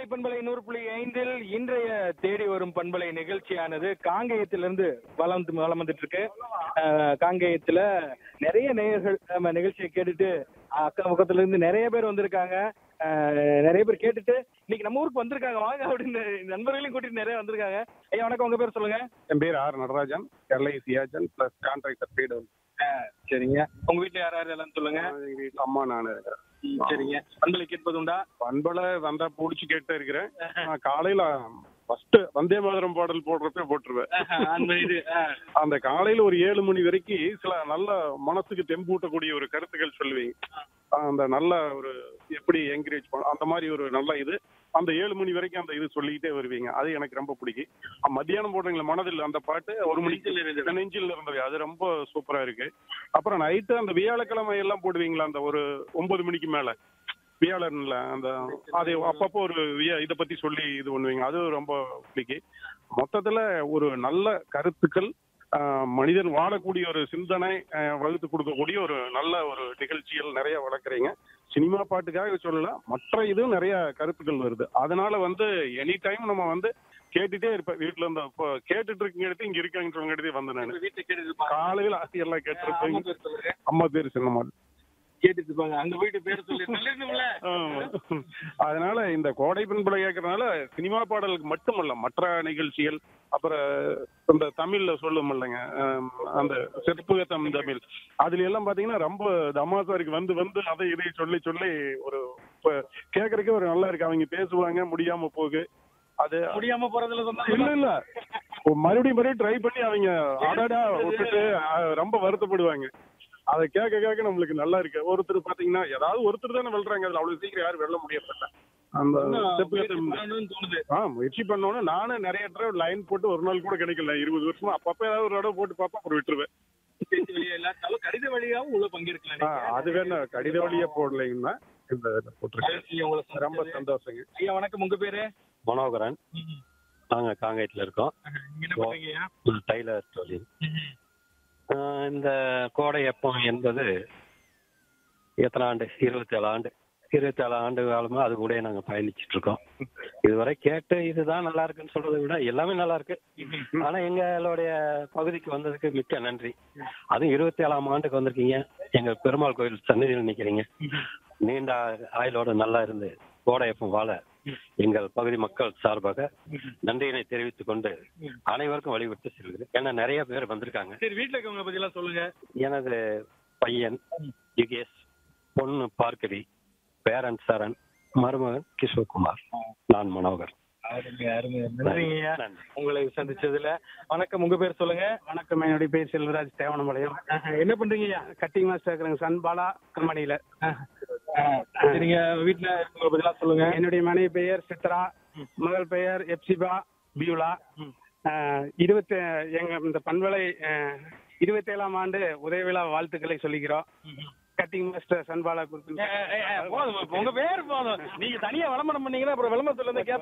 பண்பலை நூறு புள்ளி ஐந்தில் இன்றைய தேடி வரும் பண்பலை நிகழ்ச்சியானது காங்கேயத்திலிருந்து வளம் வளம் வந்துட்டு இருக்கு அஹ், காங்கேயத்துல நிறைய நேயர்கள் நம்ம நிகழ்ச்சியை கேட்டுட்டு அக்கம் பக்கத்துல இருந்து நிறைய பேர் வந்திருக்காங்க அஹ், நிறைய பேர் கேட்டுட்டு இன்னைக்கு நம்ம ஊருக்கு வந்திருக்காங்க வாங்க அப்படின்னு நண்பர்களையும் கூட்டிட்டு நிறைய வந்திருக்காங்க ஐயா வணக்கம் உங்க பேர் சொல்லுங்க என் பேர் R Natarajan LIC agent plus contractor பீடு சரிங்க உங்க வீட்டுல யார் யார் எல்லாம் சொல்லுங்க எங்க வீட்டுல அம்மா நான் இருக்கிறேன் சரிங்க பண்பலை கேட்பது உண்டா பண்பலை வந்தா பிடிச்சி கேட்டு இருக்கிறேன் நான் காலையில ஃபர்ஸ்ட் வந்தே மாதிரம் பாடல் போடுறப்ப போட்டுருவேன் அந்த இது அஹ், அந்த காலையில ஒரு ஏழு மணி வரைக்கும் சில நல்ல மனசுக்கு தெம்பூட்டக்கூடிய ஒரு கருத்துக்கள் சொல்லுவீங்க அந்த நல்ல ஒரு எப்படி என்கரேஜ் பண்ண அந்த மாதிரி ஒரு நல்ல இது அந்த ஏழு மணி வரைக்கும் அந்த இது சொல்லிக்கிட்டே வருவீங்க அது எனக்கு ரொம்ப பிடிக்கும் அஹ் மத்தியானம் போடுறீங்களா மனதில் அந்த பாட்டு ஒரு மணிக்கு நெஞ்சில் இருந்தவை அது ரொம்ப சூப்பரா இருக்கு அப்புறம் நைட்டு அந்த வியாழக்கிழமை எல்லாம் போடுவீங்களா அந்த ஒரு ஒன்பது மணிக்கு மேல வியாழன்ல அந்த அது அப்பப்போ ஒரு விய- இத பத்தி சொல்லி இது பண்ணுவீங்க அது ரொம்ப பிடிக்கும் மொத்தத்துல ஒரு நல்ல கருத்துக்கள் ஆஹ், மனிதன் வாழக்கூடிய ஒரு சிந்தனை ஆஹ், வகுத்து கொடுக்கக்கூடிய ஒரு நல்ல ஒரு நிகழ்ச்சிகள் நிறைய வளர்க்குறீங்க சினிமா பாட்டுக்காக சொல்லல மற்ற இதுவும் நிறைய கருத்துக்கள் வருது அதனால வந்து எனி டைம் நம்ம வந்து கேட்டுட்டே இருப்பேன் வீட்டுல இருந்து இப்போ கேட்டுட்டு இருக்கீங்க எடுத்து இங்க இருக்காங்கன்னு சொல்லுங்க எடுத்து வந்தேன் நான் உங்க வீட்டுல கேட்டுட்டு இருப்பாங்க காலையில ஆசி எல்லாம் அம்மா கேட்டிருப்பேன் பேர் சொல்லுங்க அம்மா பேர் சின்னம்மாள் கேட்டுட்டு இருப்பாங்க அங்க வீட்டு பேர் சொல்லி சொல்லிருந்தோம்ல ஆமா. அதனால இந்த கோடை பண்பலை கேட்கறதுனால சினிமா பாடலுக்கு மட்டுமல்ல மற்ற நிகழ்ச்சிகள் அப்புறம் இந்த தமிழ்ல சொல்லும் இல்லைங்க ஆம், அந்த செப்புக தம் தமிழ் அதுல எல்லாம் பாத்தீங்கன்னா ரொம்ப தமாசா இருக்கு வந்து வந்து அதை இதை சொல்லி சொல்லி ஒரு இப்ப கேக்குறதுக்கே ஒரு நல்லா இருக்கு அவங்க பேசுவாங்க முடியாம போகு அது முடியாம போறதுல இல்ல சொன்னாங்க இல்ல மறுபடியும் மறுபடியும் ட்ரை பண்ணி அவங்க ஆடாடா விட்டுட்டு அஹ், ரொம்ப வருத்தப்படுவாங்க அதை கேட்க கேட்க நம்மளுக்கு நல்லா இருக்கு ஒருத்தர் பாத்தீங்கன்னா ஏதாவது ஒருத்தர் தானே வெல்றாங்க அதுல அவ்வளவு சீக்கிரம் யாரும் வெல்ல முடியல அந்த செப்புக தம் பண்ணணும்னு தோணுது ஆ முயற்சி பண்ணோன்னு நானும் நிறைய தடவை லைன் போட்டு ஒரு நாள் கூட கிடைக்கல இருபது வருஷமா அப்பப்ப ஏதாவது ஒரு தடவை போட்டு பார்ப்பேன் அப்புறம் விட்டுருவேன் பேச்சு வழியா இல்லாட்டாலும் கடித வழியாவும் உள்ள பங்கேற்கலாம் ஆ, நீங்க. அது வேணா கடித வழியா போடலைங்கன்னா இந்த இதுல போட்டிருக்கேன் நீங்க உங்களை ரொம்ப சந்தோஷங்க ஐயா வணக்கம் உங்க பேரு மனோகரன் நாங்க காங்கேயத்துல இருக்கோம் நீங்க என்ன பண்றீங்கய்யா டைலர் தொழில் ஆஹ் இந்த கோடை எப்பம் என்பது எத்தனை ஆண்டு இருபத்தி ஏழு ஆண்டு இருபத்தி ஏழு ஆண்டு காலமா அது கூட நாங்க பயணிச்சிட்டு இருக்கோம் இதுவரை கேட்டு இதுதான் நல்லா இருக்குன்னு சொல்றதை விட எல்லாமே நல்லா இருக்கு ஆனா எங்களுடைய பகுதிக்கு வந்ததுக்கு மிக்க நன்றி அதுவும் இருபத்தி ஏழாம் ஆண்டுக்கு வந்திருக்கீங்க எங்க பெருமாள் கோயில் சந்நிதியில் நிக்கிறீங்க நீண்ட ஆயுளோட நல்லா இருந்து கோடையப்பம் வாழ எங்கள் பகுதி மக்கள் சார்பாக நன்றியினை தெரிவித்துக் கொண்டு அனைவருக்கும் வழிவிட்டு செல்கிறேன் ஏன்னா நிறைய பேர் வந்திருக்காங்க சரி வீட்டுல இருக்கவங்க பத்தி எல்லாம் சொல்லுங்க எனது பையன் யுகேஷ் பொண்ணு பார்க்கவி பேரன் சரண் மருமகன் கிஷோர்குமார் நான் மனோகர் அருமை அருமை நன்றிங்கய்யா நன்றி உங்களை சந்திச்சதுல வணக்கம் உங்க பேர் சொல்லுங்க வணக்கம் என்னுடைய பேர் செல்வராஜ் தேவனம்பாளையம் ஆஹா, என்ன பண்றீங்கய்யா கட்டிங் மாஸ்டர் இருக்கிறேங்க சன் பாலா கம்பெனியில சரிங்க வீட்டுல இருக்கவங்க பத்தி எல்லாம் சொல்லுங்க என்னுடைய மனைவி பெயர் சித்ரா மகள் பெயர் எப்சிபா பியூலா இருபத்தி எங்க இந்த பண்பலை இருபத்தேழாம் ஆண்டு உதய விழா வாழ்த்துக்களை சொல்லிக்கிறோம் கட்டிங் மாஸ்டர் சன்பாலா ஏ, ஏ, ஏ, போதும் உங்க பேர் போதும் நீங்க தனியா விளம்பரம் பண்ணீங்கன்னா அப்புறம் விளம்பரத்துல இருந்து